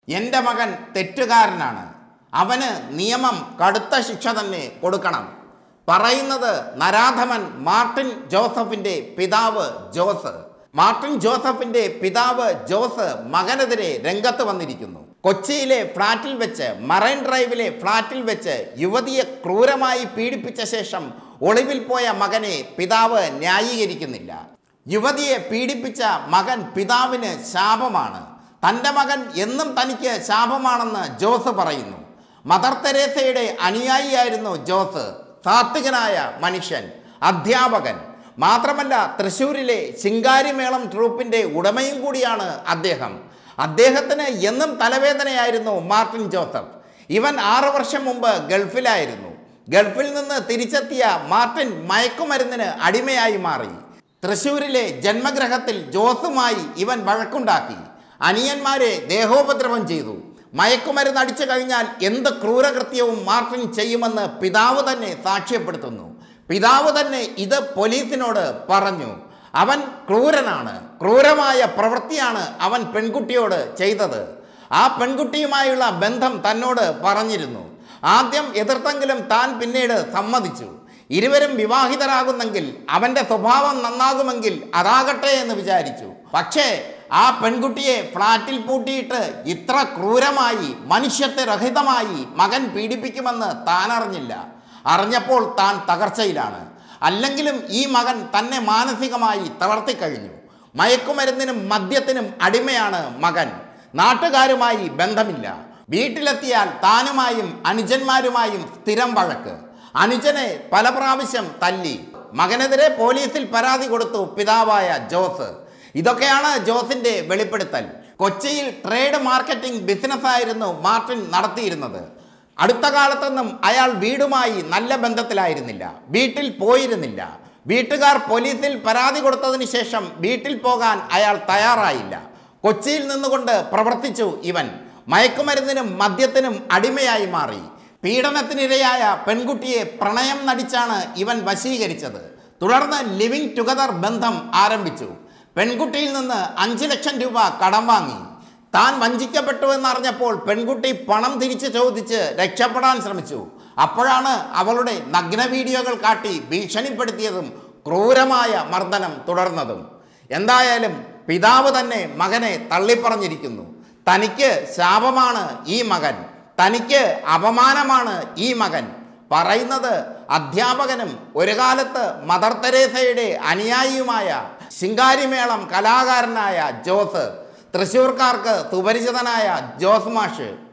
എൻ്റെ മകൻ തെറ്റുകാരനാണ് അവന് നിയമം കടുത്ത ശിക്ഷ തന്നെ കൊടുക്കണം പറയുന്നത് നരാധമൻ മാർട്ടിൻ ജോസഫിന്റെ പിതാവ് ജോസ് മാർട്ടിൻ ജോസഫിന്റെ പിതാവ് ജോസ് മകനെതിരെ രംഗത്ത് വന്നിരിക്കുന്നു കൊച്ചിയിലെ ഫ്ളാറ്റിൽ വെച്ച് മറൈൻ ഡ്രൈവിലെ ഫ്ളാറ്റിൽ വെച്ച് യുവതിയെ ക്രൂരമായി പീഡിപ്പിച്ച ശേഷം ഒളിവിൽ പോയ മകനെ പിതാവ് ന്യായീകരിക്കുന്നില്ല യുവതിയെ പീഡിപ്പിച്ച മകൻ പിതാവിന് ശാപമാണ് തൻ്റെ മകൻ എന്നും തനിക്ക് ശാപമാണെന്ന് ജോസ് പറയുന്നു മദർ തെരേസയുടെ അനുയായിയായിരുന്നു ജോസ് സാത്വികനായ മനുഷ്യൻ അധ്യാപകൻ മാത്രമല്ല തൃശ്ശൂരിലെ ശിങ്കാരിമേളം ട്രൂപ്പിന്റെ ഉടമയും കൂടിയാണ് അദ്ദേഹം അദ്ദേഹത്തിന് എന്നും തലവേദനയായിരുന്നു മാർട്ടിൻ ജോസഫ് ഇവൻ ആറു വർഷം മുമ്പ് ഗൾഫിലായിരുന്നു ഗൾഫിൽ നിന്ന് തിരിച്ചെത്തിയ മാർട്ടിൻ മയക്കുമരുന്നിന് അടിമയായി മാറി തൃശ്ശൂരിലെ ജന്മഗ്രഹത്തിൽ ജോസുമായി ഇവൻ വഴക്കുണ്ടാക്കി അനിയന്മാരെ ദേഹോപദ്രവം ചെയ്തു മയക്കുമരുന്ന് അടിച്ചു കഴിഞ്ഞാൽ എന്ത് ക്രൂരകൃത്യവും മാർട്ടിൻ ചെയ്യുമെന്ന് പിതാവ് തന്നെ സാക്ഷ്യപ്പെടുത്തുന്നു പിതാവ് തന്നെ ഇത് പോലീസിനോട് പറഞ്ഞു അവൻ ക്രൂരനാണ് ക്രൂരമായ പ്രവൃത്തിയാണ് അവൻ പെൺകുട്ടിയോട് ചെയ്തത് ആ പെൺകുട്ടിയുമായുള്ള ബന്ധം തന്നോട് പറഞ്ഞിരുന്നു ആദ്യം എതിർത്തെങ്കിലും താൻ പിന്നീട് സമ്മതിച്ചു ഇരുവരും വിവാഹിതരാകുന്നെങ്കിൽ അവന്റെ സ്വഭാവം നന്നാകുമെങ്കിൽ അതാകട്ടെ എന്ന് വിചാരിച്ചു പക്ഷേ ആ പെൺകുട്ടിയെ ഫ്ളാറ്റിൽ പൂട്ടിയിട്ട് ഇത്ര ക്രൂരമായി മനുഷ്യത്വരഹിതമായി മകൻ പീഡിപ്പിക്കുമെന്ന് താൻ അറിഞ്ഞില്ല അറിഞ്ഞപ്പോൾ താൻ തകർച്ചയിലാണ് അല്ലെങ്കിലും ഈ മകൻ തന്നെ മാനസികമായി തളർത്തിക്കഴിഞ്ഞു മയക്കുമരുന്നിനും മദ്യത്തിനും അടിമയാണ് മകൻ നാട്ടുകാരുമായി ബന്ധമില്ല വീട്ടിലെത്തിയാൽ താനുമായും അനുജന്മാരുമായും സ്ഥിരം വഴക്ക് അനുജനെ പല പ്രാവശ്യം തല്ലി മകനെതിരെ പോലീസിൽ പരാതി കൊടുത്തു പിതാവായ ജോസ് ഇതൊക്കെയാണ് ജോസിന്റെ വെളിപ്പെടുത്തൽ കൊച്ചിയിൽ ട്രേഡ് മാർക്കറ്റിംഗ് ബിസിനസ്സായിരുന്നു മാർട്ടിൻ നടത്തിയിരുന്നത് അടുത്ത കാലത്തൊന്നും അയാൾ വീടുമായി നല്ല ബന്ധത്തിലായിരുന്നില്ല വീട്ടിൽ പോയിരുന്നില്ല വീട്ടുകാർ പോലീസിൽ പരാതി കൊടുത്തതിന് ശേഷം വീട്ടിൽ പോകാൻ അയാൾ തയ്യാറായില്ല കൊച്ചിയിൽ നിന്നുകൊണ്ട് പ്രവർത്തിച്ചു ഇവൻ മയക്കുമരുന്നിനും മദ്യത്തിനും അടിമയായി മാറി പീഡനത്തിനിരയായ പെൺകുട്ടിയെ പ്രണയം നടിച്ചാണ് ഇവൻ വശീകരിച്ചത് തുടർന്ന് ലിവിംഗ് ടുഗദർ ബന്ധം ആരംഭിച്ചു പെൺകുട്ടിയിൽ നിന്ന് അഞ്ച് ലക്ഷം രൂപ കടം വാങ്ങി താൻ വഞ്ചിക്കപ്പെട്ടു എന്നറിഞ്ഞപ്പോൾ പെൺകുട്ടി പണം തിരിച്ചു ചോദിച്ച് രക്ഷപ്പെടാൻ ശ്രമിച്ചു അപ്പോഴാണ് അവളുടെ നഗ്ന വീഡിയോകൾ കാട്ടി ഭീഷണിപ്പെടുത്തിയതും ക്രൂരമായ മർദ്ദനം തുടർന്നതും എന്തായാലും പിതാവ് തന്നെ മകനെ തള്ളിപ്പറഞ്ഞിരിക്കുന്നു തനിക്ക് ശാപമാണ് ഈ മകൻ തനിക്ക് അപമാനമാണ് ഈ മകൻ പറയുന്നത് അധ്യാപകനും ഒരു കാലത്ത് മദർ തെരേസയുടെ അനുയായിയുമായ ശിങ്കാരിമേളം കലാകാരനായ ജോസ് തൃശ്ശൂർക്കാർക്ക് സുപരിചിതനായ ജോസ് മാഷ്